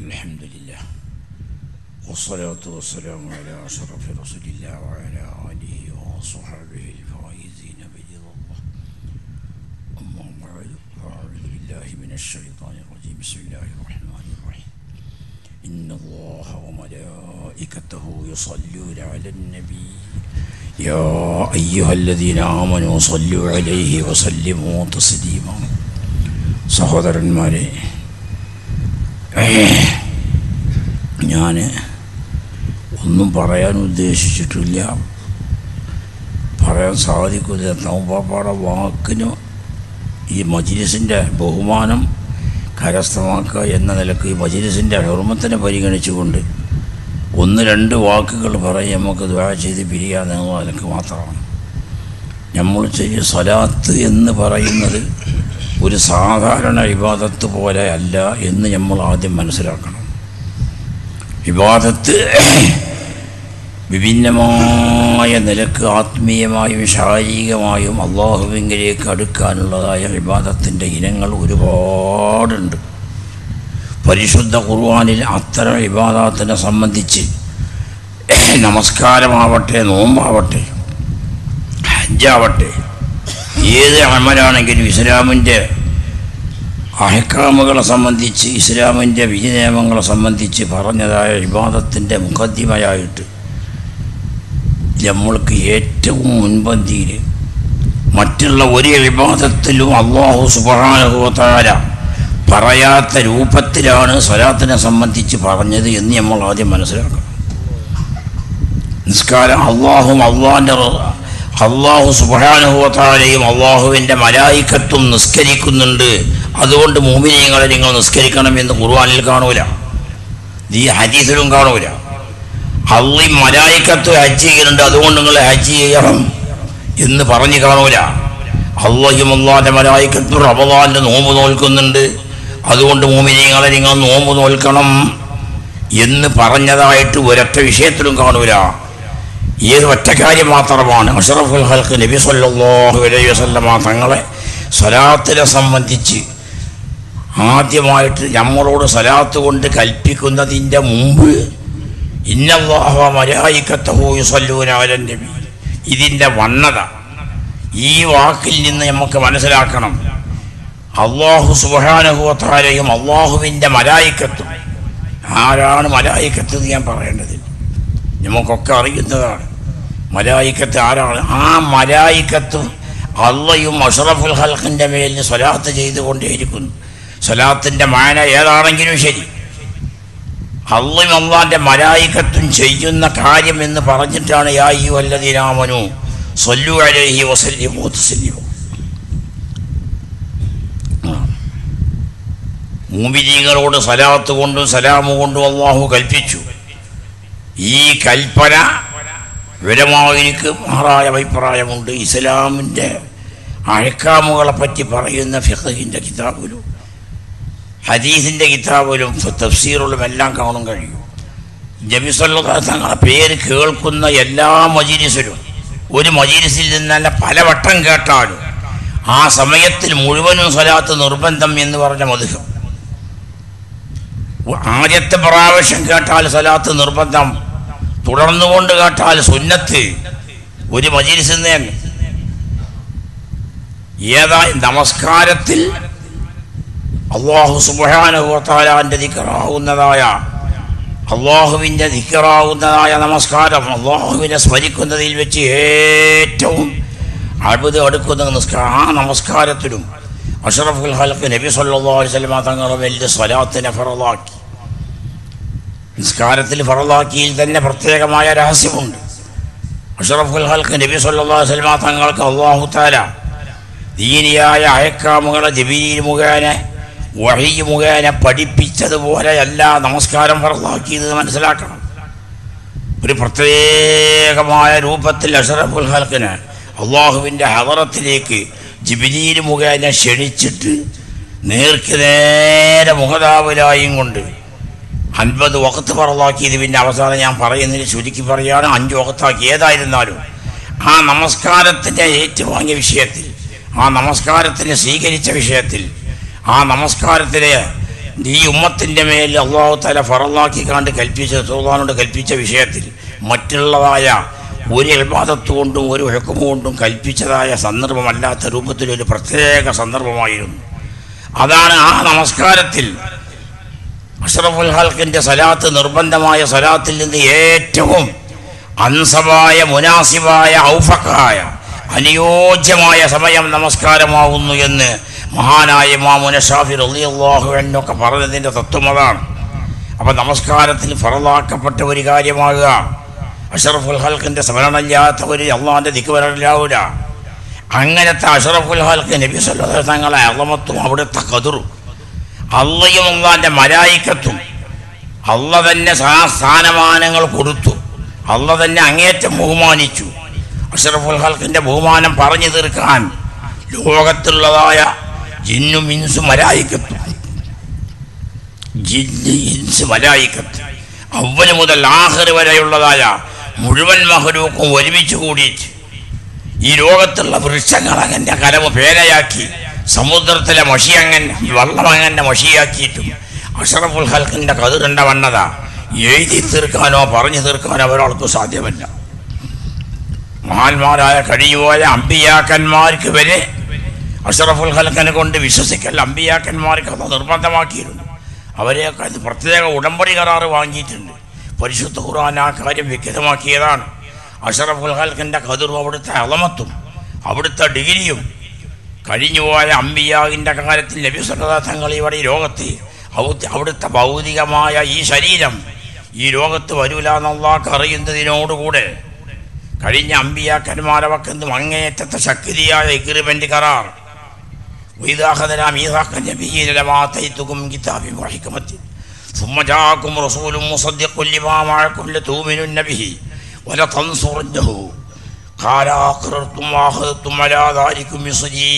الحمد لله والصلاة والسلام على أشرف رسول الله وعلى آله وصحبه الفائزين برضا الله أما بعد فأعوذ بالله من الشيطان الرجيم بسم الله الرحمن الرحيم إن الله وملائكته يصلون على النبي يا أيها الذين آمنوا صلوا عليه وسلموا تسليما സഹോദരന്മാരെ ഞാൻ ഒന്നും പറയാൻ ഉദ്ദേശിച്ചിട്ടില്ല പറയാൻ സാധിക്കില്ല നൗപാപ്പാടെ വാക്കിന് ഈ മജിലിസിൻ്റെ ബഹുമാനം കരസ്ഥമാക്കുക എന്ന നിലക്ക് ഈ മജിലിസിൻ്റെ ഹെർമത്തിനെ പരിഗണിച്ചുകൊണ്ട് ഒന്ന് രണ്ട് വാക്കുകൾ പറയും നമുക്ക് ദ്വാ ചെയ്ത് പിരിയാന്നുള്ള നിലക്ക് മാത്രമാണ് നമ്മൾ ചെയ്യ സ്വലാത്ത് എന്ന് പറയുന്നത് ഒരു സാധാരണ വിവാദത്ത് പോലെ അല്ല എന്ന് നമ്മൾ ആദ്യം മനസ്സിലാക്കണം വിവാദത്ത് വിഭിന്നമായ നിലക്ക് ആത്മീയമായും ശാരീരികമായും അള്ളാഹുവിങ്കിലേക്ക് അടുക്കാനുള്ളതായ വിവാദത്തിൻ്റെ ഇനങ്ങൾ ഒരുപാടുണ്ട് പരിശുദ്ധ ഖുർആാനിൽ അത്തരം വിവാദത്തിനെ സംബന്ധിച്ച് നമസ്കാരമാവട്ടെ നോമ്പാവട്ടെ ഹജ്ജാവട്ടെ ഏത് അമലാണെങ്കിലും ഇസ്ലാമിൻ്റെ അഹക്കാമുകളെ സംബന്ധിച്ച് ഇസ്ലാമിൻ്റെ വിധി നിയമങ്ങളെ സംബന്ധിച്ച് പറഞ്ഞതായ വിവാദത്തിൻ്റെ മുഖദ്യമയായിട്ട് നമ്മൾക്ക് ഏറ്റവും മുൻപന്തിയിൽ മറ്റുള്ള ഒരു വിവാദത്തിലും അള്ളാഹു സുബാനുഭവത്താര പറയാത്ത രൂപത്തിലാണ് സ്വലാത്തിനെ സംബന്ധിച്ച് പറഞ്ഞത് എന്ന് നമ്മൾ ആദ്യം മനസ്സിലാക്കണം നിസ്കാരം അള്ളാഹും അള്ളാഹിൻ്റെ അള്ളാഹു സുബാനുഭവത്താലെയും അള്ളാഹുവിൻ്റെ മലായിക്കത്തും നിസ്കരിക്കുന്നുണ്ട് അതുകൊണ്ട് മോമിനിയങ്ങളെ നിങ്ങൾ നിസ്കരിക്കണം എന്ന് ഖുർആാനിൽ കാണൂല ഈ ഹദീസിലും കാണൂല അള്ളി മലായിക്കത്ത് ഹജ്ജ് ചെയ്യുന്നുണ്ട് അതുകൊണ്ട് നിങ്ങൾ ഹജ്ജ് ചെയ്യണം എന്ന് പറഞ്ഞു കാണൂല അള്ളയും അള്ളാന്റെ മലായിക്കത്തും റബദാന്റെ നോമ്പ് നോൽക്കുന്നുണ്ട് അതുകൊണ്ട് മോമിനിയങ്ങളെ നിങ്ങൾ നോമ്പ് നോൽക്കണം എന്ന് പറഞ്ഞതായിട്ട് ഒരൊറ്റ വിഷയത്തിലും കാണൂല ഏത് ഒറ്റ കാര്യം മാത്രമാണ് അഷറഫുൽ ഹൽക്ക് നബി സല്ലല്ലാഹു അലൈഹി വസല്ലമ തങ്ങളെ സ്വലാത്തിനെ സംബന്ധിച്ച് ആദ്യമായിട്ട് നമ്മളോട് സ്വലാത്ത് കൊണ്ട് കൽപ്പിക്കുന്നതിൻ്റെ മുമ്പ് ഇന്നല്ലാഹ മലായിക്കത്തഹു യുസല്ലൂന അലൻ നബി ഇതിൻ്റെ വണ്ണത ഈ വാക്കിൽ നിന്ന് നമുക്ക് മനസ്സിലാക്കണം അള്ളാഹു സുബാനുഭവത്താരെയും അള്ളാഹുവിൻ്റെ മലായിക്കത്തും ആരാണ് മലായിക്കത്ത് എന്ന് ഞാൻ പറയേണ്ടത് നമുക്കൊക്കെ അറിയുന്നതാണ് മലായിക്കത്ത് ആരാണ് ആ മലായിക്കത്തും അള്ളയും അഷറഫുൽ ഹൽക്കിൻ്റെ മേലിൽ സ്വലാത്ത് ചെയ്തുകൊണ്ടേയിരിക്കുന്നു സ്വലാത്തിൻ്റെ മാന ഏതാണെങ്കിലും ശരി അള്ളയും അള്ളാൻ്റെ മലായിക്കത്തും ചെയ്യുന്ന കാര്യം എന്ന് പറഞ്ഞിട്ടാണ് യാ ഈ വല്ലതിനാമനു സൊല്ലു അലഹി വസല്ലി മൂത്തസല്ലിമോ മൂമിനീങ്ങളോട് സലാത്ത് കൊണ്ടും സലാമു കൊണ്ടും അള്ളാഹു കൽപ്പിച്ചു ഈ കൽപ്പന വിരമാവിനിക്ക് മാറായ അഭിപ്രായമുണ്ട് ഇസ്ലാമിൻ്റെ അഴക്കാമുകളെ പറ്റി പറയുന്ന ഫിഖഹിൻ്റെ കിതാബിലും ഹദീസിൻ്റെ കിതാബിലും തഫ്സീറുകളും എല്ലാം കാണും കഴിയും ജബിസല്ല തങ്ങളെ പേര് കേൾക്കുന്ന എല്ലാ മജിലിസിലും ഒരു മജിലിസിൽ നിന്നല്ല പലവട്ടം കേട്ടാലും ആ സമയത്തിൽ മുഴുവനും സ്വലാത്ത് നിർബന്ധം എന്ന് പറഞ്ഞ മധുരം ആദ്യത്തെ പ്രാവശ്യം കേട്ടാൽ സ്വലാത്ത് നിർബന്ധം തുടർന്നുകൊണ്ട് കേട്ടാൽ സുന്നത്ത് ഒരു മജിലിസിൽ തന്നെ ഏതാ നമസ്കാരത്തിൽ അള്ളാഹു സുബാനുഭവത്താലാൻ്റെ ദിക്കറാവുന്നതായ അള്ളാഹുവിൻ്റെ ദിക്കറാവുന്നതായ നമസ്കാരം അള്ളാഹുവിനെ സ്മരിക്കുന്നതിൽ വെച്ച് ഏറ്റവും അഴുത് അടുക്കുന്ന നിസ്കാരം ആ നമസ്കാരത്തിലും അഷറഫുൽ ഹലക്ക് നബി സല്ലാ വസ്ലമ തങ്ങളെ വലിയ സ്വലാത്തിനെ ഫറലാക്കി നിസ്കാരത്തിൽ ഫറലാക്കിയിൽ തന്നെ പ്രത്യേകമായ രഹസ്യമുണ്ട് അഷറഫുൽ ഹൽക്ക് നബി സല്ലാ വസ്ലമ തങ്ങൾക്ക് അള്ളാഹു താല ദീനിയായ അയക്കാമുകളെ ജബീൽ മുഖേന വഴി മുഖേന പഠിപ്പിച്ചതുപോലെയല്ല നമസ്കാരം ഫറലാക്കിയത് മനസ്സിലാക്കണം ഒരു പ്രത്യേകമായ രൂപത്തിൽ അഷറഫുൽ ഹൽക്കിന് അള്ളാഹുവിൻ്റെ ഹദറത്തിലേക്ക് ജിബിലീൽ മുഖേന ക്ഷണിച്ചിട്ട് നേർക്ക് നേരെ മുഖതാവലായും കൊണ്ട് അൻപത് വകത്ത് പറലാക്കിയത് പിന്നെ അവസാനം ഞാൻ പറയുന്നതിന് ചുരുക്കി പറയുകയാണ് അഞ്ച് വകത്താക്കി ഏതായിരുന്നാലും ആ നമസ്കാരത്തിൻ്റെ ഏറ്റുവാങ്ങിയ വിഷയത്തിൽ ആ നമസ്കാരത്തിന് സ്വീകരിച്ച വിഷയത്തിൽ ആ നമസ്കാരത്തിലെ ഈ ഉമ്മത്തിൻ്റെ മേൽ അള്ളാഹു തല ഫറലാക്കി കണ്ട് കൽപ്പിച്ച സുൽത്താനോട് കൽപ്പിച്ച വിഷയത്തിൽ മറ്റുള്ളതായ ഒരു എൽബാദത്ത് കൊണ്ടും ഒരു ഹുക്കുമ കൊണ്ടും കൽപ്പിച്ചതായ സന്ദർഭമല്ലാത്ത രൂപത്തിലൊരു പ്രത്യേക സന്ദർഭമായിരുന്നു അതാണ് ആ നമസ്കാരത്തിൽ അഷ്റഫുൽ ഹൽക്കിൻ്റെ സലാത്ത് നിർബന്ധമായ സലാത്തിൽ നിന്ന് ഏറ്റവും അൻസബായ മുനാസിബായ ഔഫക്കായ അനുയോജ്യമായ സമയം നമസ്കാരമാകുന്നു എന്ന് മഹാനായ മാമുന ഷാഫി റളിയല്ലാഹു എന്നൊക്കെ പറഞ്ഞതിൻ്റെ തത്വം അതാണ് അപ്പം നമസ്കാരത്തിൽ ഫറലാക്കപ്പെട്ട ഒരു കാര്യമാകുക അഷറഫുൽ ഹൽക്കിൻ്റെ സ്മരണമില്ലാത്ത ഒരു അള്ളാഹിൻ്റെ ദിക്ക് വരലാവില്ല അങ്ങനത്തെ അഷറഫുൽ ഹൽക്ക് നബി സല്ലല്ലാഹു അലൈഹി തങ്ങളെ അളമത്തും അവിടുത്തെ കതിറും അള്ളയും അള്ളാന്റെ മലായിക്കത്തും അള്ള തന്നെ സാ- സ്ഥാനമാനങ്ങൾ കൊടുത്തു അള്ള തന്നെ അങ്ങേറ്റം ബഹുമാനിച്ചു അഷറഫുൽ ഹൽക്കിന്റെ ബഹുമാനം പറഞ്ഞു തീർക്കാൻ ലോകത്തുള്ളതായ ജിന്നും ഇൻസും മലായിക്കത്തും ജിന്ന് ഇൻസ് മലായിക്കത്ത് അവന് മുതൽ ആഹ്റ് വരെയുള്ളതായ മുഴുവൻ മഹരൂക്കും ഒരുമിച്ച് കൂടിയിട്ട് ഈ ലോകത്തുള്ള വൃക്ഷങ്ങൾ അങ്ങനെ കലമ പേരയാക്കി സമുദ്രത്തിലെ മഷി അങ്ങനെ വെള്ളം അങ്ങനെ മഷിയാക്കിയിട്ടും അഷറഫുൽ ഹൽക്കിൻ്റെ കതിരണ്ട വണ്ണത എഴുതി തീർക്കാനോ പറഞ്ഞു തീർക്കാനോ ഒരാൾക്കും സാധ്യമല്ല മഹാന്മാരായ കഴിഞ്ഞുപോയ അമ്പിയാക്കന്മാർക്ക് വരെ അഷറഫുൽ ഹൽക്കനെ കൊണ്ട് വിശ്വസിക്കൽ അമ്പിയാക്കന്മാർക്ക് അത് നിർബന്ധമാക്കിയിരുന്നു അവരെയൊക്കെ അത് പ്രത്യേക ഉടമ്പടി കരാറ് വാങ്ങിയിട്ടുണ്ട് പരിശുദ്ധ ഖുർആൻ ആ കാര്യം വ്യക്തമാക്കിയതാണ് അഷറഫുൽ ഹൽക്കിൻ്റെ കതിറും അവിടുത്തെ അളമത്തും അവിടുത്തെ ഡിഗ്രിയും കഴിഞ്ഞുപോയ അമ്പിയാകിൻ്റെ കാലത്തിൽ നബി സല്ലല്ലാഹു തങ്ങൾ ഇവിടെ ഈ ലോകത്ത് അവിടുത്തെ അവിടുത്തെ ഭൗതികമായ ഈ ശരീരം ഈ ലോകത്ത് വരൂല എന്നുള്ളാക്ക് അറിയുന്നതിനോടുകൂടെ കഴിഞ്ഞ അമ്പിയാക്കന്മാരെ വക്കുന്നു അങ്ങേറ്റത്തെ ശക്തിയായ എഗ്രിമെന്റ് കരാർ وإذا ميثاق النبيين لما آتيتكم من كتاب وحكمة ثم جاءكم رسول مصدق لما معكم لتؤمنن به ولتنصرنه قال أقررتم وأخذتم على ذلكم مصري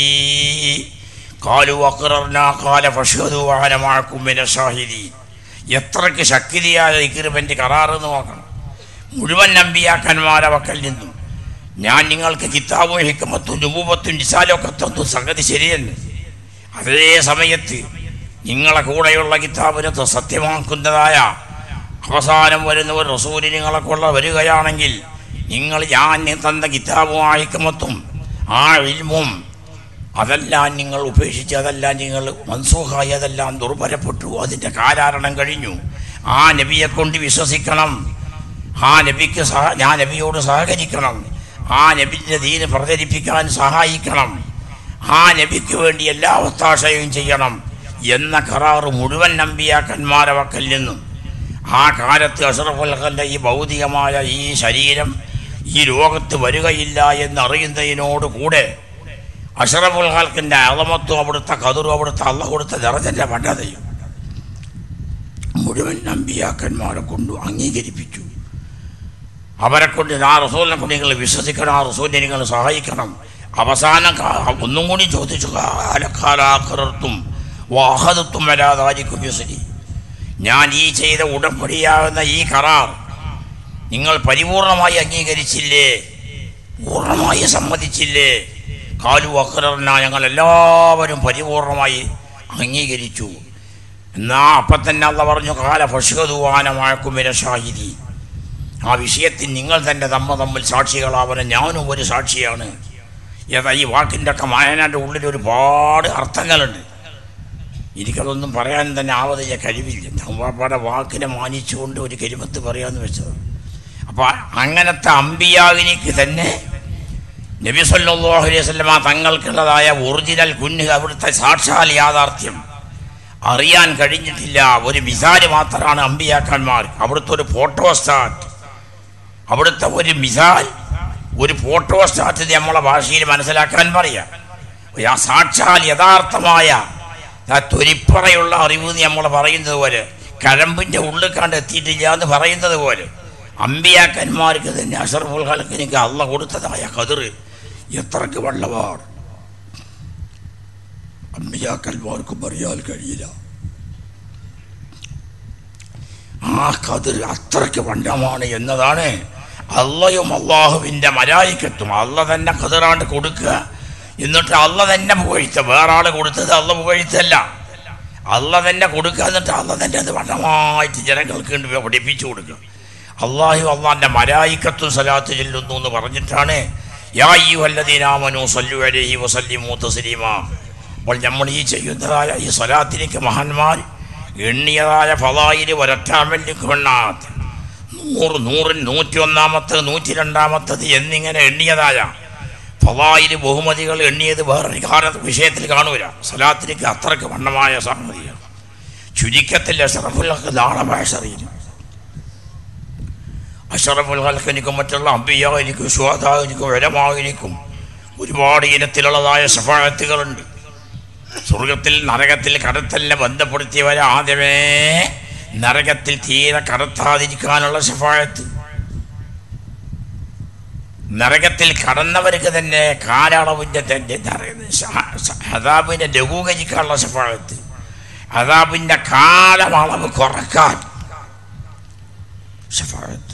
قالوا أقررنا قال فاشهدوا وأنا معكم من الشاهدين എത്രയ്ക്ക് ശക്തിയായ എഗ്രിമെന്റ് കരാർ എന്ന് നോക്കണം മുഴുവൻ നമ്പിയാക്കന്മാരെ വക്കൽ നിന്നും ഞാൻ നിങ്ങൾക്ക് കിതാബും ഹിക്കമത്തും രൂപത്തും നിസാലൊക്കെ തന്നു സംഗതി ശരിയല്ല അതേ സമയത്ത് നിങ്ങളെ കൂടെയുള്ള കിതാബിനെ ത- സത്യമാക്കുന്നതായ അവസാനം വരുന്ന ഒരു റസൂല് നിങ്ങളെ കൊള്ള വരികയാണെങ്കിൽ നിങ്ങൾ ഞാൻ തന്ന കിതാബും ആ ഹിക്കമത്തും ആ ഇൽമും അതെല്ലാം നിങ്ങൾ ഉപേക്ഷിച്ച് അതെല്ലാം നിങ്ങൾ മൻസൂഹായി അതെല്ലാം ദുർബലപ്പെട്ടു അതിൻ്റെ കാലാരണം കഴിഞ്ഞു ആ നബിയെ കൊണ്ട് വിശ്വസിക്കണം ആ നബിക്ക് സഹ ഞാൻ നബിയോട് സഹകരിക്കണം ആ നബിൻ്റെ ദീന് പ്രചരിപ്പിക്കാൻ സഹായിക്കണം ആ നബിക്ക് വേണ്ടി എല്ലാ ഒത്താശയും ചെയ്യണം എന്ന കരാറ് മുഴുവൻ നമ്പിയാക്കന്മാരെ വക്കൽ നിന്നും ആ കാലത്ത് അഷറഫുൽഖൻ്റെ ഈ ഭൗതികമായ ഈ ശരീരം ഈ ലോകത്ത് വരികയില്ല എന്നറിയുന്നതിനോട് കൂടെ അഷറഫുൽ ഖൽക്കിൻ്റെ അളമത്തും അവിടുത്തെ കതിറും അവിടുത്തെ അള്ള കൊടുത്ത നിറഞ്ഞല്ല പണ്ടതയും മുഴുവൻ നമ്പിയാക്കന്മാരെ കൊണ്ട് അംഗീകരിപ്പിച്ചു അവരെ കൊണ്ട് ആ റസൂലിനെ കൊണ്ട് നിങ്ങൾ വിശ്വസിക്കണം ആ റസൂലിനെ നിങ്ങൾ സഹായിക്കണം അവസാനം കാ- ഒന്നും കൂടി ചോദിച്ചു കാലക്കാലാക്കറും വാഹദത്തും വരാതായിരിക്കും യുസരി ഞാൻ ഈ ചെയ്ത ഉടമ്പടിയാകുന്ന ഈ കരാർ നിങ്ങൾ പരിപൂർണമായി അംഗീകരിച്ചില്ലേ പൂർണ്ണമായി സമ്മതിച്ചില്ലേ കാലു അക്രറിന ഞങ്ങൾ എല്ലാവരും പരിപൂർണമായി അംഗീകരിച്ചു എന്നാ അപ്പം തന്നെ അള്ള പറഞ്ഞു കാല ഫഷുവാനമാക്കുമിര ഷാഹിദി ആ വിഷയത്തിൽ നിങ്ങൾ തന്നെ തമ്മ തമ്മിൽ സാക്ഷികളാവനെ ഞാനും ഒരു സാക്ഷിയാണ് ഏതാ ഈ വാക്കിൻ്റെ ഒക്കെ മായനാൻ്റെ ഉള്ളിൽ ഒരുപാട് അർത്ഥങ്ങളുണ്ട് എനിക്കതൊന്നും പറയാൻ തന്നെ ആവതില്ല കഴിവില്ല തമ്പാപ്പാടെ വാക്കിനെ മാനിച്ചുകൊണ്ട് ഒരു കരിമത്ത് പറയാമെന്ന് വെച്ചത് അപ്പോൾ അങ്ങനത്തെ അമ്പിയാവിനിക്ക് തന്നെ നബി സല്ലല്ലാഹു അലൈഹി വസല്ലമ തങ്ങൾക്കുള്ളതായ ഒറിജിനൽ കുഞ്ഞ് അവിടുത്തെ സാക്ഷാൽ യാഥാർത്ഥ്യം അറിയാൻ കഴിഞ്ഞിട്ടില്ല ഒരു മിസാല് മാത്രമാണ് അമ്പിയാക്കന്മാർ അവിടുത്തെ ഒരു ഫോട്ടോസ്റ്റാറ്റ് അവിടുത്തെ ഒരു മിസാൽ ഒരു ഫോട്ടോസ്റ്റാറ്റ് നമ്മളെ ഭാഷയിൽ മനസ്സിലാക്കാൻ പറയാം ആ സാക്ഷാൽ യഥാർത്ഥമായ ആ തൊരിപ്പറയുള്ള അറിവ് നമ്മൾ പറയുന്നത് പോലെ കഴമ്പിൻ്റെ ഉള്ളിൽ കണ്ട് എത്തിയിട്ടില്ല എന്ന് പറയുന്നത് പോലെ അമ്പിയാക്കന്മാർക്ക് തന്നെ അഷർഫുൽ ഹൽക്കിനിക്ക് അള്ള കൊടുത്തതായ കതിർ എത്രക്ക് വെള്ളമാണ് അമ്പിയാക്കന്മാർക്കും അറിയാൻ കഴിയില്ല ആ കതിർ അത്രയ്ക്ക് വണ്ടമാണ് എന്നതാണ് അള്ളയും അള്ളാഹുവിൻ്റെ മലായിക്കത്തും അള്ള തന്നെ കതിറാണ്ട് കൊടുക്കുക എന്നിട്ട് അള്ള തന്നെ പുകഴ്ത്ത വേറെ ആൾ കൊടുത്തത് അള്ള പുകഴ്ത്തല്ല അല്ല തന്നെ കൊടുക്കുക എന്നിട്ട് അല്ല തന്നെ അത് വണ്ണമായിട്ട് ജനങ്ങൾക്ക് വേണ്ടി പഠിപ്പിച്ചു കൊടുക്കുക അള്ളാഹു അള്ളാൻ്റെ മലായിക്കത്തും സലാത്ത് ചെല്ലുന്നു എന്ന് പറഞ്ഞിട്ടാണ് യാ ഈ വല്ലതീനാമനു സല്ലു അലൈഹി വസല്ലിമു തസ്ലീമ അപ്പോൾ നമ്മൾ ഈ ചെയ്യുന്നതായ ഈ സ്വലാത്തിലേക്ക് മഹാന്മാർ എണ്ണിയതായ ഫലായിൽ ഒരറ്റാമല്ലിക്ക് വെണ്ണാത്ത് നൂറ് നൂറിൽ നൂറ്റി ഒന്നാമത്തത് നൂറ്റി രണ്ടാമത്തത് എന്നിങ്ങനെ എണ്ണിയതായ ഫലായിൽ ബഹുമതികൾ എണ്ണിയത് വേറൊരു കാല വിഷയത്തിൽ കാണൂല സ്വലാത്തിലേക്ക് അത്രയ്ക്ക് വണ്ണമായ സംഗതിയാണ് ചുരുക്കത്തിൽ അഷറഫുലൊക്കെ നാളെ ഭാഷറിയില്ല അഷറഫുൽ ഹൽക്കനിക്കും മറ്റുള്ള അമ്പിയായിരിക്കും ഷുഹദായിരിക്കും വരമായിരിക്കും ഒരുപാട് ഇനത്തിലുള്ളതായ സഫാഴത്തുകളുണ്ട് സ്വർഗത്തിൽ നരകത്തിൽ കടത്തലിനെ ബന്ധപ്പെടുത്തിയവരെ ആദ്യമേ നരകത്തിൽ തീരെ കടത്താതിരിക്കാനുള്ള സഫാഴത്ത് നരകത്തിൽ കടന്നവർക്ക് തന്നെ കാലയളവിൻ്റെ തന്നെ ഹദാബിൻ്റെ ലഘൂകരിക്കാനുള്ള സഫാഴത്ത് ഹദാബിൻ്റെ കാലമളവ് കുറക്കാൻ സഫാഴത്ത്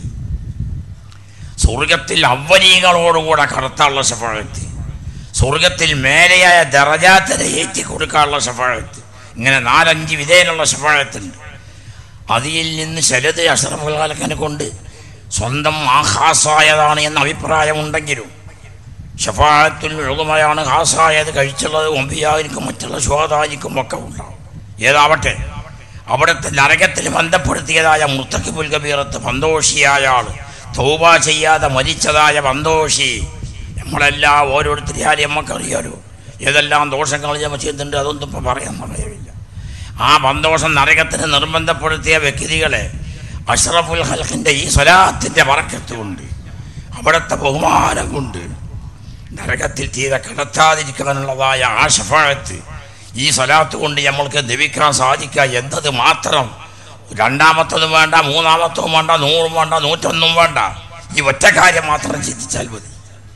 സ്വർഗത്തിൽ അവനീകളോടുകൂടെ കടത്താനുള്ള സഫാഴത്ത് സ്വർഗത്തിൽ മേലെയായ ദറജാത്തിനെ ഏറ്റി കൊടുക്കാനുള്ള സഫാഴത്ത് ഇങ്ങനെ നാലഞ്ച് വിധേയനുള്ള സഫാഴത്തുണ്ട് അതിൽ നിന്ന് ചിലത് അഷറഫുൽക്കാലക്കനെ കൊണ്ട് സ്വന്തം ആ ഹാസായതാണ് എന്ന അഭിപ്രായമുണ്ടെങ്കിലും ഷഫാഴത്തിൽ എഴുതുമയാണ് ഹാസായത് കഴിച്ചുള്ളത് ഒമ്പിയായിരിക്കും മറ്റുള്ള ശോതായിരിക്കും ഒക്കെ ഉണ്ടാവും ഏതാവട്ടെ അവിടുത്തെ നരകത്തിൽ ബന്ധപ്പെടുത്തിയതായ മുത്തക്കിബുൽ കബീറത്ത് പന്തോഷിയായ ആൾ തൗബ ചെയ്യാതെ മരിച്ചതായ പന്തോഷി നമ്മളെല്ലാം ഓരോരുത്തരെയാലും നമുക്കറിയാലോ ഏതെല്ലാം ദോഷങ്ങൾ നമ്മൾ ചെയ്യുന്നുണ്ട് അതൊന്നും ഇപ്പം പറയാൻ പറയില്ല ആ പന്തോഷം നരകത്തിന് നിർബന്ധപ്പെടുത്തിയ വ്യക്തികളെ അഷ്റഫുൽ ഹൽക്കിൻ്റെ ഈ സ്വലാത്തിൻ്റെ വറക്കത്ത് കൊണ്ട് അവിടുത്തെ ബഹുമാനം കൊണ്ട് നരകത്തിൽ തീരെ കടത്താതിരിക്കാനുള്ളതായ ആ ഷഫാഴത്ത് ഈ സ്വലാത്ത് കൊണ്ട് നമ്മൾക്ക് ദവിക്കാൻ സാധിക്കുക എന്നത് മാത്രം രണ്ടാമത്തതും വേണ്ട മൂന്നാമത്തതും വേണ്ട നൂറും വേണ്ട നൂറ്റൊന്നും വേണ്ട ഈ ഒറ്റ കാര്യം മാത്രം ചിന്തിച്ചാൽ മതി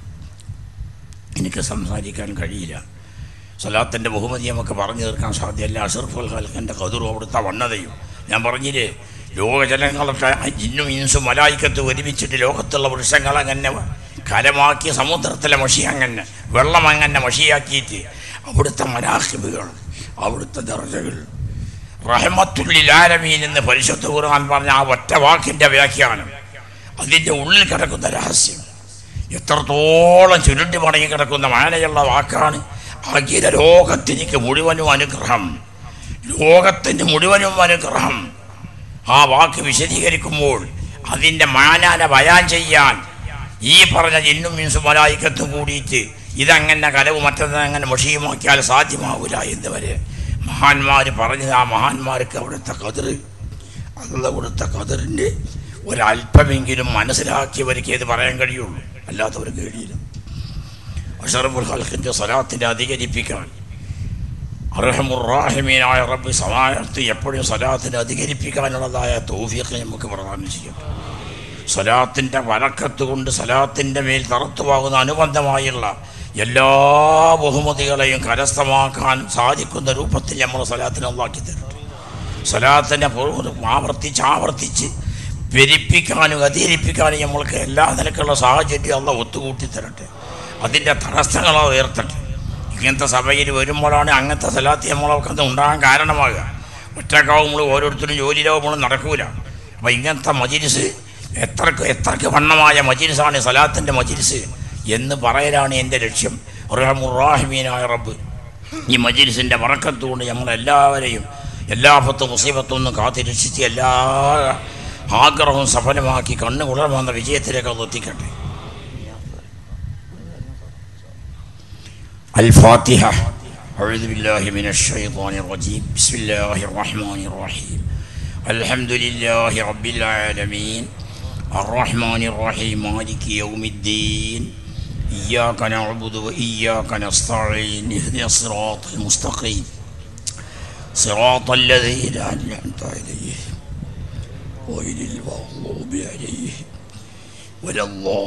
എനിക്ക് സംസാരിക്കാൻ കഴിയില്ല സ്വലാത്തിൻ്റെ ബഹുമതി നമുക്ക് പറഞ്ഞു തീർക്കാൻ സാധ്യമല്ല അഷർഫുൽ ഹൽക്കൻ്റെ കതിറും അവിടുത്തെ വണ്ണതയും ഞാൻ പറഞ്ഞില്ലേ ലോകജനങ്ങളൊക്കെ ജിന്നും ഇൻസും മലായിക്കത്ത് ഒരുമിച്ചിട്ട് ലോകത്തുള്ള വൃക്ഷങ്ങൾ അങ്ങനെ കരമാക്കി സമുദ്രത്തിലെ മഷി അങ്ങനെ വെള്ളം അങ്ങനെ മഷിയാക്കിയിട്ട് അവിടുത്തെ മനാഹിബുകൾ അവിടുത്തെ ദർജകൾ റഹമത്തുള്ളിലാരമീൻ എന്ന് പരിശുദ്ധ ഖുർആൻ പറഞ്ഞ ആ ഒറ്റ വാക്കിൻ്റെ വ്യാഖ്യാനം അതിൻ്റെ ഉള്ളിൽ കിടക്കുന്ന രഹസ്യം എത്രത്തോളം ചുരുണ്ടി മടങ്ങി കിടക്കുന്ന മാനയുള്ള വാക്കാണ് അഖില ലോകത്തിനിക്ക് മുഴുവനും അനുഗ്രഹം ലോകത്തിന് മുഴുവനും അനുഗ്രഹം ആ വാക്ക് വിശദീകരിക്കുമ്പോൾ അതിൻ്റെ മാനാന ബയാൻ ചെയ്യാൻ ഈ പറഞ്ഞ ജിന്നും മിൻസും മലായിക്കത്തും കൂടിയിട്ട് ഇതങ്ങനെ കലവ് മറ്റങ്ങനെ മഷിയുമാക്കിയാൽ സാധ്യമാവില്ല എന്ന് വരെ മഹാന്മാർ പറഞ്ഞത് ആ മഹാന്മാർക്ക് അവിടുത്തെ കതിർ അതുള്ള കൊടുത്ത കതിറിൻ്റെ ഒരല്പമെങ്കിലും മനസ്സിലാക്കിയവർക്ക് ഇത് പറയാൻ കഴിയുള്ളൂ അല്ലാത്തവർക്ക് കഴിയില്ല അഷറഫുൽ ഹൽക്കിൻ്റെ സ്വലാത്തിനെ അധികരിപ്പിക്കാൻ അർഹമുറാഹിമീനായ റബ്ബ് സമായത്ത് എപ്പോഴും സ്വലാത്തിനെ അധികരിപ്പിക്കാനുള്ളതായ തൗഫീഖ് നമുക്ക് പ്രദാനം ചെയ്യും സ്വലാത്തിൻ്റെ വരക്കത്ത് കൊണ്ട് സ്വലാത്തിൻ്റെ മേൽ തറത്തുവാകുന്ന അനുബന്ധമായുള്ള എല്ലാ ബഹുമതികളെയും കരസ്ഥമാക്കാൻ സാധിക്കുന്ന രൂപത്തിൽ നമ്മൾ സ്വലാത്തിനെ ഒന്നാക്കി തരട്ടെ സ്വലാത്തിനെ ആവർത്തിച്ച് ആവർത്തിച്ച് പെരിപ്പിക്കാനും അധികരിപ്പിക്കാനും നമ്മൾക്ക് എല്ലാ നിലക്കുള്ള സാഹചര്യം അല്ല ഒത്തുകൂട്ടി തരട്ടെ അതിൻ്റെ തടസ്സങ്ങളോ ഉയർത്തട്ടെ ഇങ്ങനത്തെ സഭയിൽ വരുമ്പോഴാണ് അങ്ങനത്തെ സ്ഥലത്ത് നമ്മളൊക്കെ അത് ഉണ്ടാകാൻ കാരണമാകുക ഒറ്റക്കാവുമ്പോൾ ഓരോരുത്തരും ജോലിയിലാവുമ്പോൾ നടക്കൂല അപ്പോൾ ഇങ്ങനത്തെ മജിരിസ് എത്രക്ക് എത്രക്ക് വണ്ണമായ മജിരിസാണ് സലാത്തിൻ്റെ മജിരിസ് എന്ന് പറയലാണ് എൻ്റെ ലക്ഷ്യം റഹമുറാഹിമീനായ റബ്ബ് ഈ മജിരിസിൻ്റെ വറക്കത്തുകൊണ്ട് നമ്മളെല്ലാവരെയും എല്ലാ പത്തും മുസീബത്തും ഒന്നും കാത്തിരക്ഷിച്ച് എല്ലാ ആഗ്രഹവും സഫലമാക്കി കണ്ണു കുളർമെന്ന വിജയത്തിലേക്ക് അത് എത്തിക്കട്ടെ الفاتحة أعوذ بالله من الشيطان الرجيم بسم الله الرحمن الرحيم الحمد لله رب العالمين الرحمن الرحيم مالك يوم الدين إياك نعبد وإياك نستعين اهدنا الصراط المستقيم صراط الذين أنعمت عليهم غير المغضوب عليهم ولا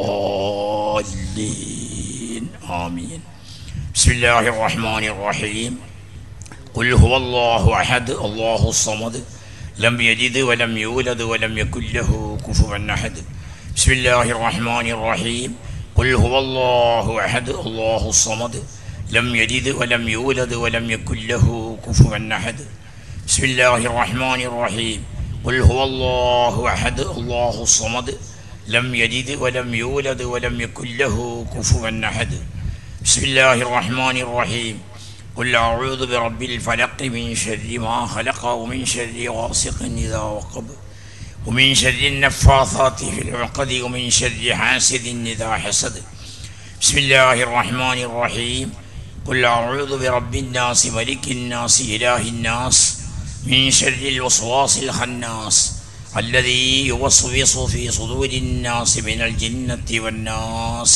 الضالين آمين بسم الله الرحمن الرحيم قل هو الله أحد الله الصمد لم يلد ولم يولد ولم يكن له كفوا أحد بسم الله الرحمن الرحيم قل هو الله أحد الله الصمد لم يلد ولم يولد ولم يكن له كفوا أحد بسم الله الرحمن الرحيم قل هو الله أحد الله الصمد لم يلد ولم يولد ولم يكن له كفوا أحد بسم الله الرحمن الرحيم قل أعوذ برب الفلق من شر ما خلق ومن شر غاسق إذا وقب ومن شر النفاثات في العقد ومن شر حاسد إذا حسد بسم الله الرحمن الرحيم قل أعوذ برب الناس ملك الناس إله الناس من شر الوسواس الخناس الذي يوسوس في صدور الناس من الجنة والناس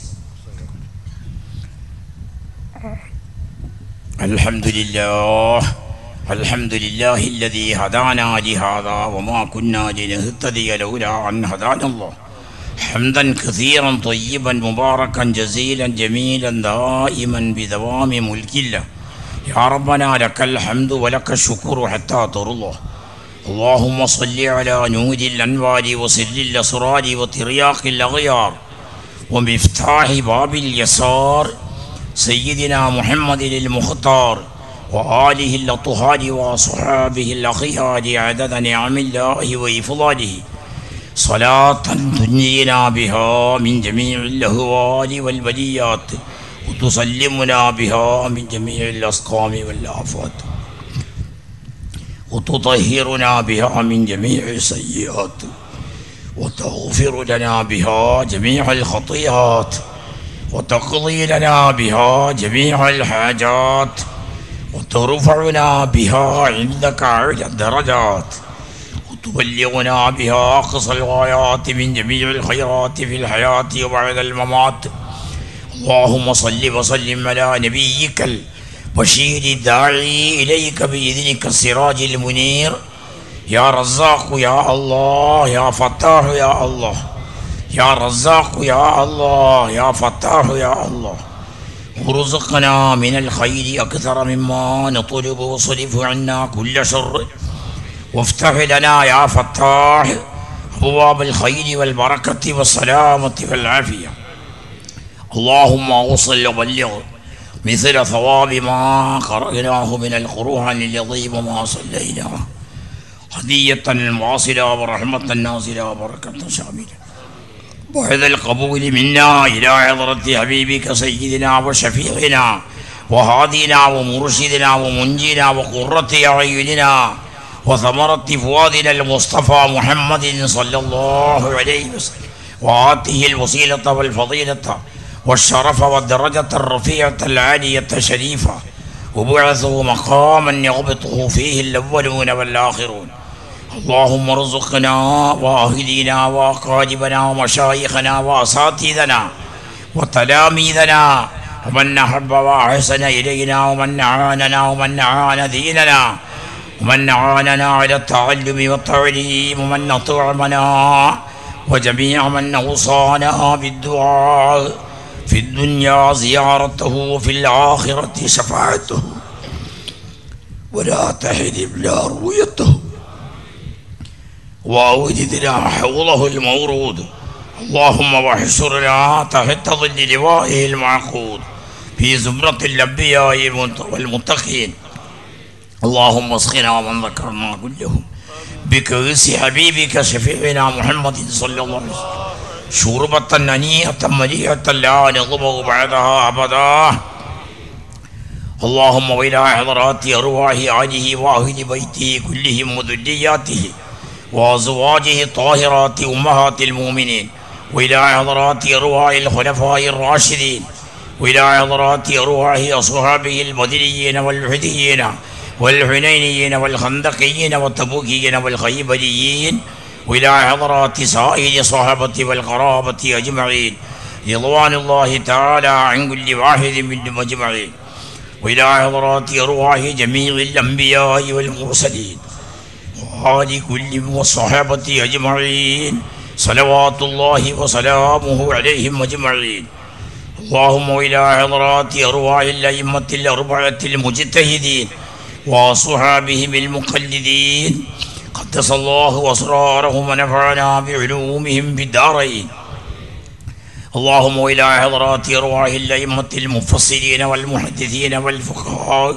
الحمد لله الحمد لله الذي هدانا لهذا وما كنا لنهتدي لولا أن هدانا الله حمدا كثيرا طيبا مباركا جزيلا جميلا دائما بدوام ملك الله يا ربنا لك الحمد ولك الشكر حتى ترضى اللهم صل على نور الأنوار وسر الأسرار وترياق الأغيار ومفتاح باب اليسار سيدنا محمد المختار وآله الأطهار وصحابه الأخيار عدد نعم الله وإفضاله صلاة تنجينا بها من جميع الأهوال والبليات وتسلمنا بها من جميع الأسقام والآفات وتطهرنا بها من جميع السيئات وتغفر لنا بها جميع الخطيئات وتقضي لنا بها جميع الحاجات وترفعنا بها عندك أعلى الدرجات وتبلغنا بها أقصى الغايات من جميع الخيرات في الحياة وبعد الممات اللهم صل وسلم على نبيك البشير الداعي إليك بإذنك السراج المنير يا رزاق يا الله يا فتاح يا الله يا رزاق يا الله يا فتاح يا الله ورزقنا من الخير أكثر مما نطلب وصرف عنا كل شر وافتح لنا يا فتاح أبواب الخير والبركة والسلامة والعافية اللهم أوصل وبلغ مثل ثواب ما قرأناه من القرآن العظيم وما صليناه هدية واصلة ورحمة نازلة وبركة شاملة بعد القبول منا إلى حضرة حبيبك سيدنا وشفيعنا وهادينا ومرشدنا ومنجينا وقرة أعيننا وثمرة فؤادنا المصطفى محمد صلى الله عليه وسلم وآته الوسيلة والفضيلة والشرف والدرجة الرفيعة العالية الشريفة وبعثه مقاما يغبطه فيه الأولون والآخرون اللهم ارزقنا واهلينا واقاربنا ومشايخنا واساتذنا وتلاميذنا ومن احب واحسن الينا ومن اعاننا ومن اعان ديننا ومن اعاننا على التعلم والتعليم ومن اطعمنا وجميع من اوصانا بالدعاء في الدنيا زيارته وفي الاخره شفاعته ولا تحرمنا رؤيته وأوجدنا حوضه المورود اللهم واحشرنا تحت ظل لوائه المعقود في زمرة الأنبياء والمتقين اللهم اسقنا ومن ذكرنا كلهم بكأس حبيبك شفيعنا محمد صلى الله عليه وسلم شوربة هنيئة مليئة لا نظمه بعدها أبدا اللهم وإلى حضرات أرواح آله وأهل بيته كلهم وذرياته وأزواجه الطاهرات أمهات المؤمنين وإلى حضرات أرواح الخلفاء الراشدين وإلى حضرات أرواح أصحابه البدريين والحديين والحنينيين والخندقيين والتبوكيين والخيبريين وإلى حضرات سائر الصحابة والقرابة أجمعين رضوان الله تعالى عن كل واحد منهم أجمعين وإلى حضرات أرواح جميع الأنبياء والمرسلين وآل كل والصحابة أجمعين صلوات الله وسلامه عليهم أجمعين اللهم إلى حضرات أرواح الأئمة الأربعة المجتهدين وصحابهم المقلدين قدس الله أسرارهم ونفعنا بعلومهم بالدارين اللهم إلى حضرات أرواح الأئمة المفسرين والمحدثين والفقهاء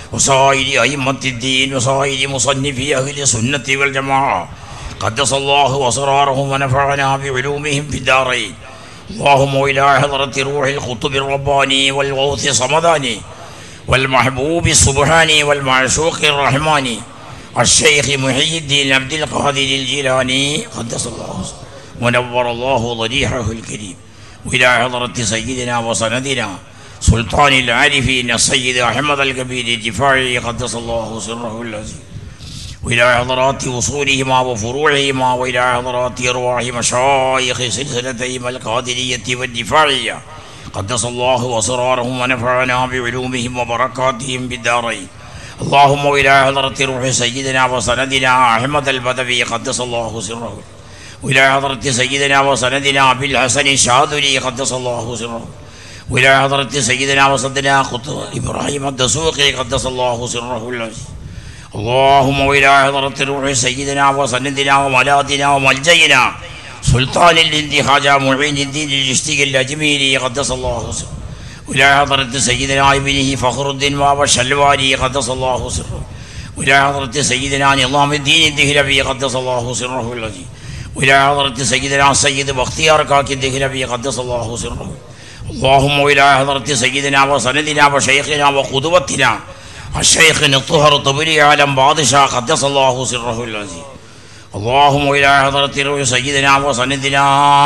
وسائر أئمة الدين وسائر مصنفي أهل السنة والجماعة قدس الله وسرارهم ونفعنا بعلومهم في الدارين اللهم إلى حضرة روح القطب الرباني والغوث الصمداني والمحبوب السبحاني والمعشوق الرحماني الشيخ محي الدين عبد القادر الجيلاني قدس الله سره ونور الله ضريحه الكريم وإلى حضرة سيدنا وسندنا سلطان العارفين السيد أحمد الكبير الدفاعي قدس الله سره العزيز وإلى حضرات وصولهما وفروعهما وإلى حضرات أرواح مشايخ سلسلتهما القادرية والدفاعية قدس الله وسرارهم ونفعنا بعلومهم وبركاتهم بالدارين اللهم إلى حضرة روح سيدنا وسندنا أحمد البدوي قدس الله سره وإلى حضرة سيدنا وسندنا أبي الحسن الشاذلي قدس الله سره وإلى حضرة سيدنا وسندنا قطب إبراهيم الدسوقي قدس الله سره العزيز اللهم وإلى حضرة روح سيدنا وسندنا وملاذنا وملجئنا سلطان الهند خواجة معين الدين الجشتي الأجميري قدس الله سره وإلى حضرة سيدنا ابنه فخر الدين بابا الشلواني قدس الله سره وإلى حضرة سيدنا نظام الدين الدهلبي قدس الله سره العزيز وإلى حضرة سيدنا سيد بختيار كاك الدهلبي قدس الله سره اللهم إلى حضرة سيدنا وسندنا وشيخنا وقدوتنا الشيخ الطهر الطبري عالم بادشاه قدس الله سره العزيز اللهم إلى حضرة روح سيدنا وسندنا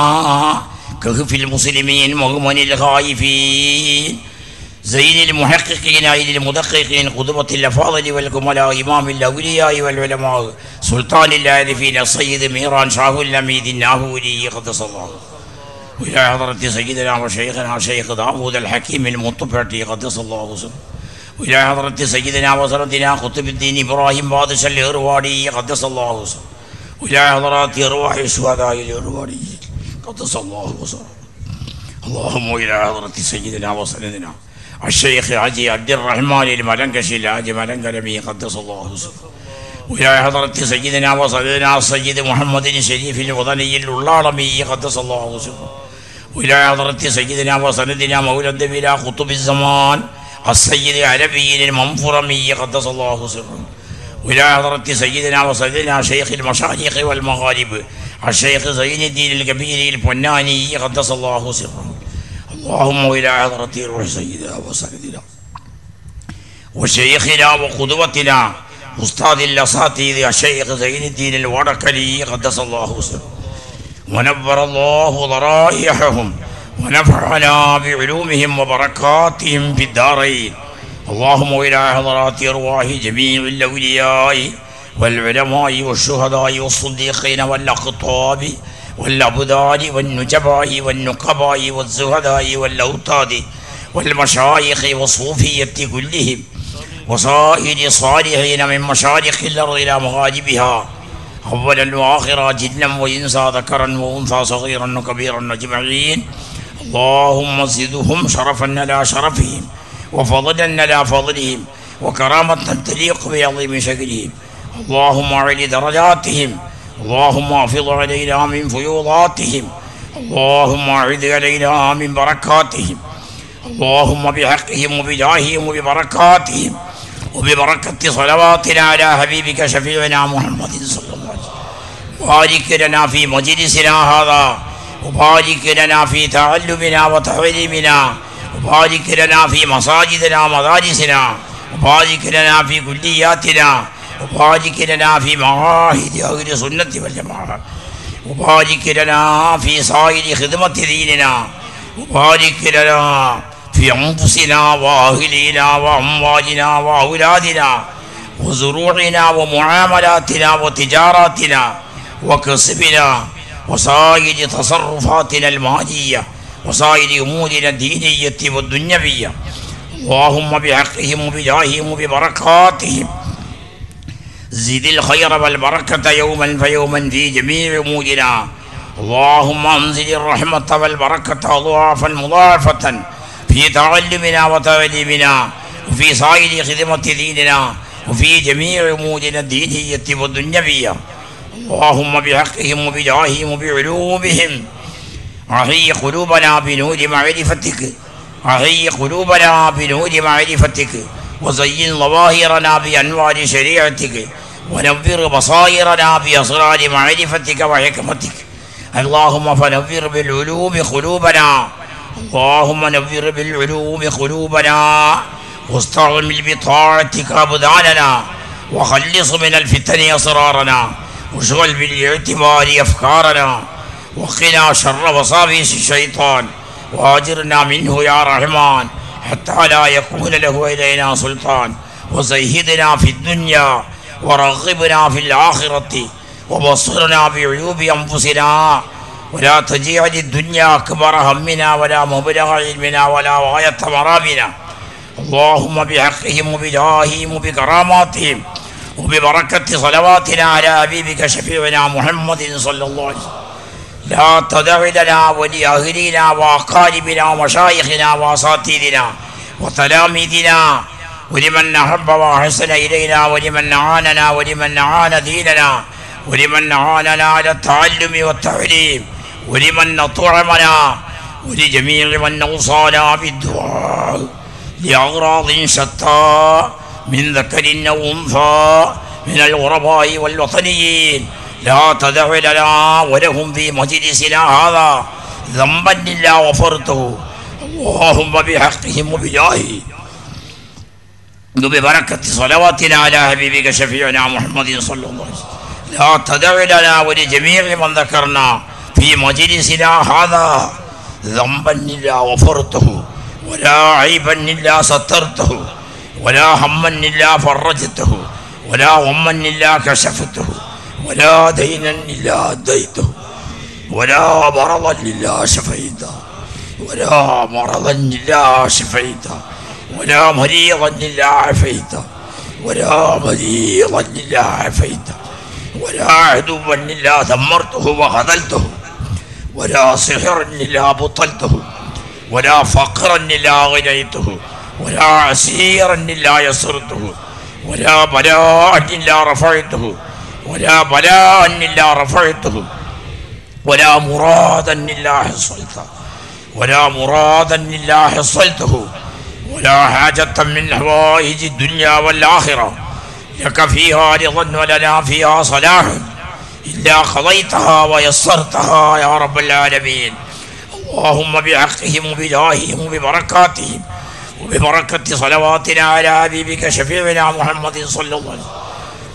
كهف المسلمين مغمن الخائفين زين المحققين عيد المدققين قدوة الأفاضل والكملاء إمام الأولياء والعلماء سلطان العارفين السيد ميران شاه الأميد الناهوري قدس الله وإلى حضرة سيدنا وشيخنا شيخ داوود الحكيم المطبعتي قدس الله سره وإلى حضرة سيدنا وسندنا قطب الدين إبراهيم بادش الإرواري قدس الله سره وإلى حضرات أرواح الشهداء الإرواري قدس الله سره اللهم إلى حضرة سيدنا وسندنا الشيخ حجي عبد الرحمن الملنكشي الحاجي ملنكلمي قدس الله سره وإلى حضرة سيدنا وسيدنا السيد محمد الشريف الوطني العالمي قدس الله سره وإلى حضرة سيدنا وسندنا مولد بلا قطب الزمان السيد علوي المنفرمي قدس الله سره وإلى حضرة سيدنا وسيدنا شيخ المشايخ والمغارب الشيخ زين الدين الكبير الفناني قدس الله سره اللهم إلى حضرة روح سيدنا وسيدنا وشيخنا وقدوتنا أستاذ الأساتذة الشيخ زين الدين الوركلي قدس الله سره ونبر الله ضرائحهم ونفعنا بعلومهم وبركاتهم في الدارين اللهم إلى حضرات أرواح جميع الأولياء والعلماء والشهداء والصديقين والأقطاب والأبدال والنجباء والنقباء والزهداء والأوتاد والمشايخ والصوفية كلهم وسائر الصالحين من مشارق الأرض إلى مغاربها أولا وآخرا جنا وإنسا ذكرا وأنثى صغيرا وكبيرا أجمعين اللهم زدهم شرفا على شرفهم وفضلا على فضلهم وكرامة تليق بعظيم شكلهم اللهم أعل درجاتهم اللهم احفظ علينا من فيوضاتهم اللهم أعد علينا من بركاتهم اللهم بحقهم وبجاههم وببركاتهم وببركة صلواتنا على حبيبك شفيعنا محمد صلى الله عليه وسلم بارك لنا في مجلسنا هذا وبارك لنا في تعلمنا وتعليمنا وبارك لنا في مساجدنا ومدارسنا وبارك لنا في كلياتنا وبارك لنا في معاهد أهل السنة والجماعة وبارك لنا في سائر خدمة ديننا وبارك لنا في أنفسنا وأهلنا وأموالنا وأولادنا وزروعنا ومعاملاتنا وتجاراتنا وكسبنا وسائر تصرفاتنا المالية وسائر أمورنا الدينية والدنيوية اللهم بحقهم وبجاههم وببركاتهم زد الخير والبركة يوما فيوما في جميع أمورنا اللهم أنزل الرحمة والبركة أضعافا مضاعفة في تعلمنا وتعليمنا وفي سائر خدمة ديننا وفي جميع أمورنا الدينية والدنيوية اللهم بحقهم وبجاههم وبعلومهم أحيي قلوبنا بنور معرفتك أحيي قلوبنا بنور معرفتك وزين ظواهرنا بأنوار شريعتك ونور بصائرنا بأسرار معرفتك وحكمتك اللهم فنور بالعلوم قلوبنا اللهم نور بالعلوم قلوبنا واستعمل بطاعتك أبداننا وخلص من الفتن أسرارنا واشغل بالاعتبار أفكارنا وقنا شر وصابيس الشيطان واجرنا منه يا رحمن حتى لا يكون له إلينا سلطان وزيهدنا في الدنيا ورغبنا في الآخرة وبصرنا بعيوب أنفسنا ولا تجعل الدنيا أكبر همنا ولا مبلغ علمنا ولا غاية مرامنا اللهم بحقهم وبجاههم وبكراماتهم وببركة صلواتنا على حبيبك شفيعنا محمد صلى الله عليه وسلم لا تدع لنا ولأهلنا وأقاربنا ومشايخنا وأساتذنا وتلاميذنا ولمن أحب وأحسن إلينا ولمن أعاننا ولمن أعان ديننا ولمن أعاننا على التعلم والتعليم ولمن أطعمنا ولجميع من أوصانا بالدعاء لأغراض شتى من ذكر أو أنثى من الغرباء والوطنيين لا تدع لنا ولهم في مجلسنا هذا ذنبا إلا غفرته اللهم بحقهم وبجاهه وببركة صلواتنا على حبيبك شفيعنا محمد صلى الله عليه وسلم لا تدع لنا ولجميع من ذكرنا في مجلسنا هذا ذنبا إلا غفرته ولا عيبا إلا سترته ولا هما إلا فرجته ولا غما إلا كشفته ولا دينا إلا أديته ولا مرضا إلا شفيته ولا مرضا إلا شفيته ولا مريضا إلا عافيته ولا مريضا إلا عافيته ولا عدوا إلا دمرته وخذلته ولا سحرا إلا بطلته ولا فقرا إلا غنيته ولا عسيرا إلا يسرته ولا بلاء إلا رفعته ولا بلاء إلا رفعته ولا مرادا إلا حصلته ولا مرادا إلا حصلته ولا حاجة من حوائج الدنيا والآخرة لك فيها رضا ولنا فيها صلاح إلا قضيتها ويسرتها يا رب العالمين اللهم بحقهم وبجاههم وببركاتهم وببركة صلواتنا على حبيبك شفيعنا محمد صلى الله عليه وسلم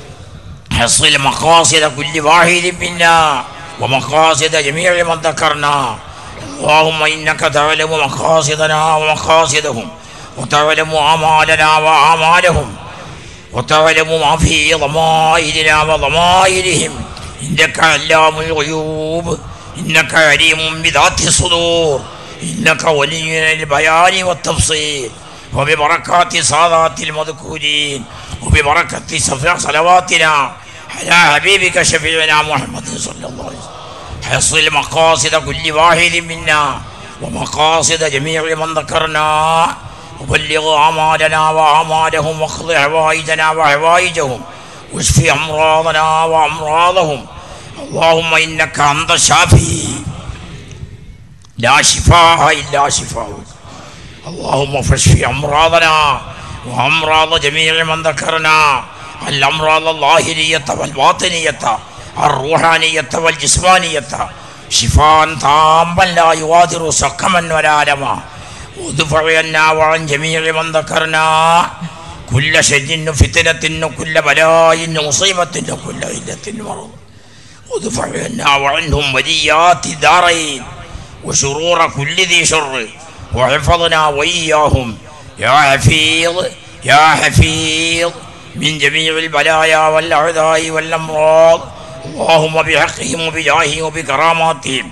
حصل مقاصد كل واحد منا ومقاصد جميع من ذكرنا اللهم إنك تعلم مقاصدنا ومقاصدهم وتعلم أعمالنا وأعمالهم وتعلم ما في ضمائرنا وضمائرهم إنك علام الغيوب إنك عليم بذات الصدور إنك ولي البيان والتفصيل وببركات سادات المذكورين وببركة صفح صلواتنا على حبيبك شفيعنا محمد صلى الله عليه وسلم حصل مقاصد كل واحد منا ومقاصد جميع من ذكرنا وبلغ أعمالنا وأعمالهم واقض حوائجنا وحوائجهم واشف أمراضنا وأمراضهم اللهم إنك أنت الشافي لا شفاء إلا شفاؤك اللهم فاشف أمراضنا وأمراض جميع من ذكرنا الأمراض الظاهرية والباطنية الروحانية والجسمانية شفاء تاما لا يغادر سقما ولا ألما ودفع عنا وعن جميع من ذكرنا كل شد فتنة وكل بلاء ومصيبة وكل علة مرض ودفع عنا وعنهم وليات الدارين وشرور كل ذي شر وحفظنا وإياهم يا حفيظ يا حفيظ من جميع البلايا والأعداء والأمراض اللهم بحقهم وبجاههم وبكراماتهم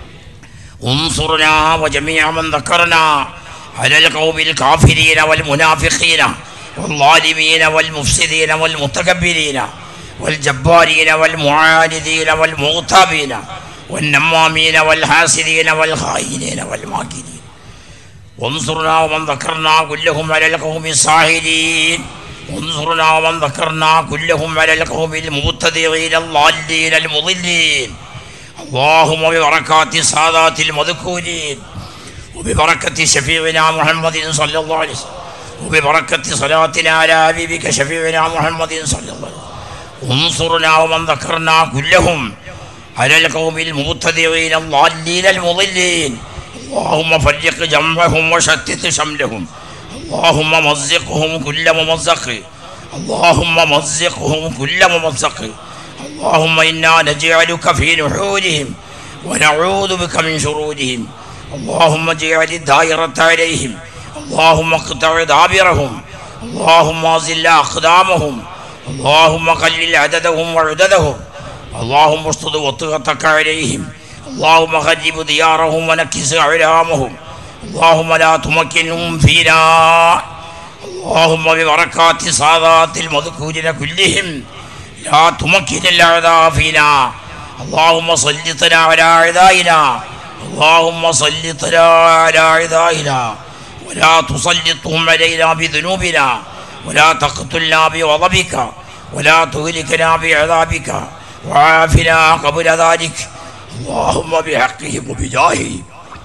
انصرنا وجميع من ذكرنا على القوم الكافرين والمنافقين والظالمين والمفسدين والمتكبرين والجبارين والمعاندين والمغتابين والنمامين والحاسدين والخائنين والماكرين وانصرنا ومن ذكرنا كلهم على القوم الصاحدين وانصرنا ومن ذكرنا كلهم على القوم المبتدعين الضالين المضلين اللهم ببركات سادات المذكورين وببركة شفيعنا محمد صلى الله عليه وسلم وببركة صلاتنا على حبيبك شفيعنا محمد صلى الله عليه وسلم انصرنا ومن ذكرنا كلهم على القوم المبتدعين الضالين المضلين اللهم فرق جمعهم وشتت شملهم اللهم مزقهم كل ممزق اللهم مزقهم كل ممزق اللهم إنا نجعلك في نحورهم ونعوذ بك من شرورهم اللهم اجعل الدائرة عليهم اللهم اقطع دابرهم اللهم أزل أقدامهم اللهم قلل عددهم وعددهم اللهم اشطد وطغتك عليهم اللهم خرب ديارهم ونكس علامهم اللهم لا تمكنهم فينا اللهم ببركات صادات المذكورين كلهم لا تمكن الأعداء فينا اللهم سلطنا على أعدائنا اللهم سلطنا على أعدائنا ولا تسلطهم علينا بذنوبنا ولا تقتلنا بغضبك ولا تهلكنا بعذابك وعافنا قبل ذلك اللهم بحقهم وبجاههم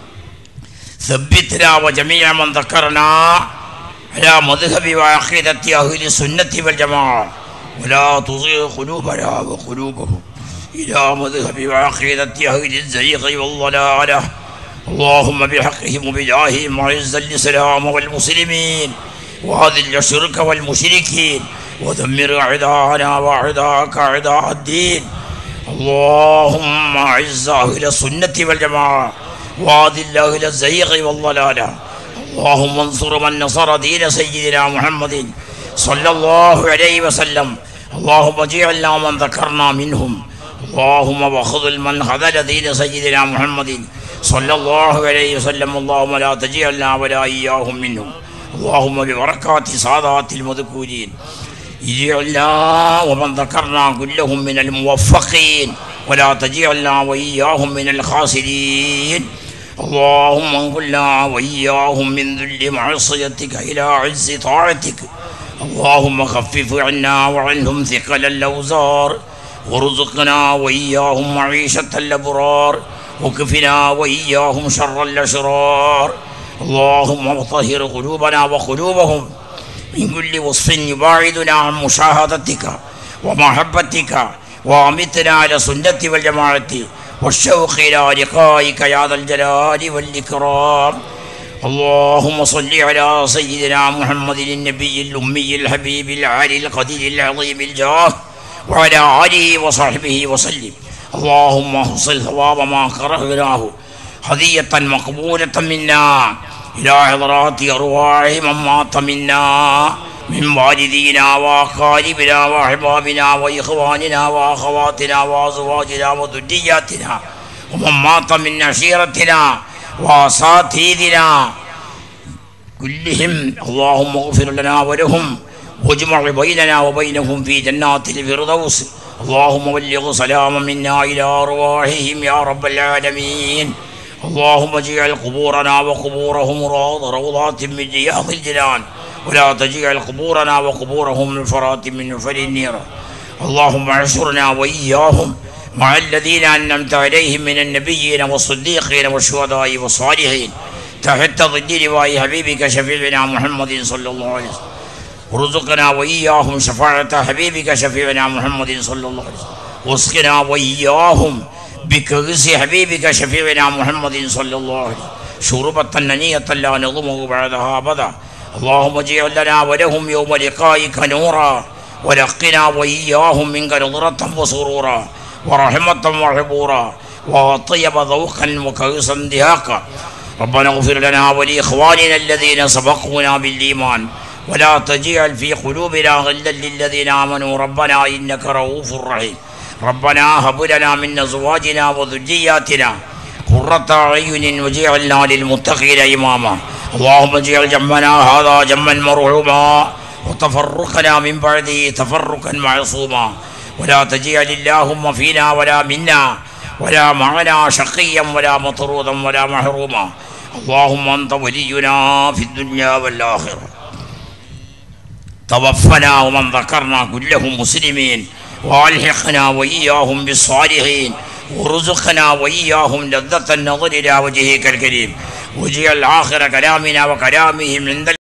ثبتنا وجميع من ذكرنا على مذهب وعقيدة أهل السنة والجماعة ولا تزغ قلوبنا وقلوبهم إلى مذهب وعقيدة أهل الزيغ والضلالة اللهم بحقهم وبجاههم وعز الإسلام والمسلمين وأذل الشرك والمشركين ودمر أعداءنا وأعداءك أعداء الدين اللهم أعز أهل السنة والجماعة وأذل أهل الزيغ والضلالة اللهم انصر من نصر دين سيدنا محمد صلى الله عليه وسلم اللهم اجعلنا من ذكرنا منهم اللهم وخذل من خذل دين سيدنا محمد صلى الله عليه وسلم اللهم لا تجعلنا ولا إياهم منهم اللهم ببركات سادات المذكورين اجعلنا ومن ذكرنا كلهم من الموفقين ولا تجعلنا وإياهم من الخاسرين اللهم انقلنا وإياهم من ذل معصيتك إلى عز طاعتك اللهم خفف عنا وعنهم ثقل الأوزار وارزقنا وإياهم معيشة الأبرار وكفنا وإياهم شر الأشرار اللهم طهر قلوبنا وقلوبهم من كل وصف يباعدنا عن مشاهدتك ومحبتك وامتنا على سنة والجماعة والشوق إلى لقائك يا ذا الجلال والإكرام اللهم صل على سيدنا محمد النبي الأمي الحبيب العالي القدير العظيم الجاه وعلى آله وصحبه وسلم اللهم احصل ثواب ما قرأناه هدية مقبولة منا إلى حضرات أرواح من مات منا من والدينا وأقاربنا وأحبابنا وإخواننا وأخواتنا وأزواجنا وذرياتنا ومن مات من عشيرتنا وأساتذتنا كلهم اللهم اغفر لنا ولهم واجمع بيننا وبينهم في جنات الفردوس اللهم بلغ سلاما منا إلى أرواحهم يا رب العالمين اللهم اجعل قبورنا وقبورهم روض روضات من رياض الجنان ولا تجعل قبورنا وقبورهم نفرات من نفر النيران اللهم اعشرنا وإياهم مع الذين أنعمت عليهم من النبيين والصديقين والشهداء والصالحين تحت ظل لواء حبيبك شفيعنا محمد صلى الله عليه وسلم ورزقنا وإياهم شفاعة حبيبك شفيعنا محمد صلى الله عليه وسلم واسقنا وإياهم بكأس حبيبك شفيعنا محمد صلى الله عليه وسلم شربة نية لا نظمه بعدها أبدا اللهم اجعل لنا ولهم يوم لقائك نورا ولقنا وإياهم منك نظرة وسرورا ورحمة وحبورا وطيب ذوقا وكأسا دهاقا ربنا اغفر لنا ولإخواننا الذين سبقونا بالإيمان ولا تجعل في قلوبنا غلا للذين آمنوا ربنا إنك رؤوف رحيم ربنا هب لنا من أزواجنا وذرياتنا قرة أعين وجعلنا للمتقين إماما اللهم اجعل جمعنا هذا جما مرحوما وتفرقنا من بعده تفرقا معصوما ولا تجعل اللهم فينا ولا منا ولا معنا شقيا ولا مطرودا ولا محروما اللهم أنت ولينا في الدنيا والآخرة توفنا ومن ذكرنا كلهم مسلمين والحقنا واياهم بالصالحين وارزقنا واياهم لذة النظر الى وجهك الكريم وجعل اخر كلامنا وكلامهم عند